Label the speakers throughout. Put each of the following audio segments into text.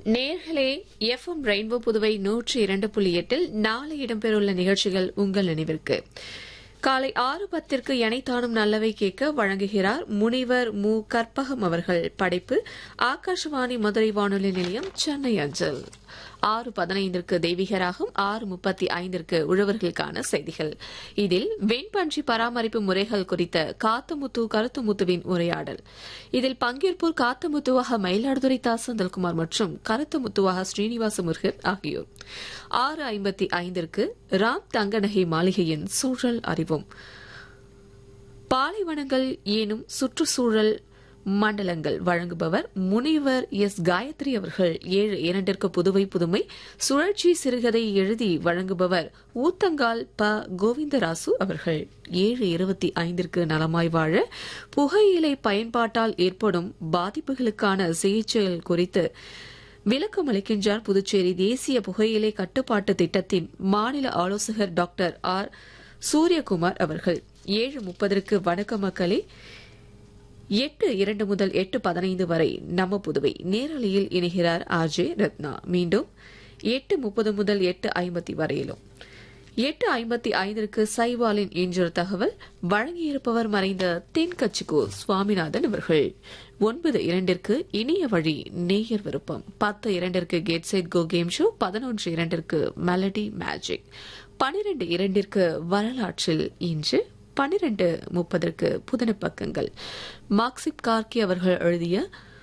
Speaker 1: நேர்களே FM rainbow Puduvai நூற்றி இரண்டு புள்ளி எட்டில் நாளை இடம்பெறவுள்ள நிகழ்ச்சிகள் உங்கள் நினைவிற்கு காலை ஆறு பத்திற்கு எனைத்தானும் நல்லவை கேட்க வழங்குகிறார் முனிவர் மு கற்பகம் அவர்கள் படைப்பு ஆகாஷவாணி மதுரை வானொலி நிலையம் சென்னை அஞ்சல் ஆறு பதினைந்திற்கு தெய்வீகராகும் ஆறு முப்பத்தி ஐந்திற்கு உழவர்களுக்கான செய்திகள் இதில் வெண்பன்றி பராமரிப்பு முறைகள் குறித்த காத்தமுத்து கருத்துமுத்துவின் உரையாடல் இதில் பங்கேற்போர் காத்தமுத்துவாக மயிலாடுதுறை தா செந்தில்குமார் மற்றும் கருத்துமுத்துவாக ஸ்ரீனிவாச முருகன் ஆகியோர் ஆறு ஐம்பத்தி ஐந்திற்கு ராம் தங்கநகை மாளிகையின் சூழல் அறிவோம் பாலைவனங்கள் ஏனும் சுற்றுச்சூழல் மண்டலங்கள் வழங்குபவர் முனிவர் எஸ் காயத்ரி அவர்கள் ஏழு இரண்டிற்கு புதுவை புதுமை சுழற்சி சிறுகதை எழுதி வழங்குபவர் ஊத்தங்கால் ப கோவிந்தராசு அவர்கள் ஏழு இருபத்தி ஐந்திற்கு நலமாய் வாழ புகையிலை பயன்பாட்டால் ஏற்படும் பாதிப்புகளுக்கான சிகிச்சைகள் குறித்து விளக்கம் அளிக்கின்றார் புதுச்சேரி தேசிய புகையிலை கட்டுப்பாட்டு திட்டத்தின் மாநில ஆலோசகர் டாக்டர் ஆர் சூரியகுமார் அவர்கள் ஏழு முப்பதற்கு வணக்க மக்களே எட்டு இரண்டு முதல் எட்டு பதினைந்து வரை நம்ம புதுவை நேரலையில் இணைகிறார் ஆர்ஜே ரத்னா மீண்டும் எட்டு முப்பது முதல் எட்டு ஐம்பத்தி வரையிலும் எட்டு ஐம்பத்தி ஐந்திற்கு சைவாலின் இன்றொரு தகவல் வழங்கியிருப்பவர் மறைந்த தென்கட்சிக்கோ சுவாமிநாதன் அவர்கள் ஒன்பது இரண்டிற்கு இனிய வழி நேயர் விருப்பம் பத்து இரண்டிற்கு get set go game show பதினொன்று இரண்டிற்கு மெலடி மேஜிக் பனிரெண்டு இரண்டிற்கு வரலாற்றில் இன்று பன்னிரண்டு முப்பதற்கு புதன பக்கங்கள் மார்க்சிப் கார்கி அவர்கள் எழுதிய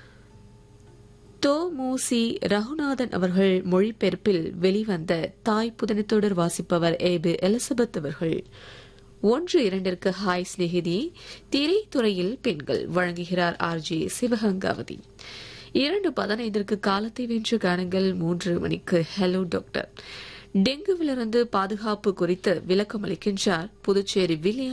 Speaker 1: தோ மூசி ரகுநாதன் அவர்கள் மொழிபெயர்ப்பில் வெளிவந்த தாய் புதனத்தொடர் வாசிப்பவர் ஏபி எலிசபெத் அவர்கள் ஒன்று இரண்டிற்கு ஹாய் ஸ்நேகிதி திரைத்துறையில் பெண்கள் வழங்குகிறார் ஆர் ஜே சிவகங்காவதி இரண்டு பதினைந்திற்கு காலத்தை வென்று காணுங்கள் மூன்று மணிக்கு ஹலோ டாக்டர் டெங்குவிலிருந்து பாதுகாப்பு குறித்து விளக்கம் அளிக்கின்றார் புதுச்சேரி வில்லியம்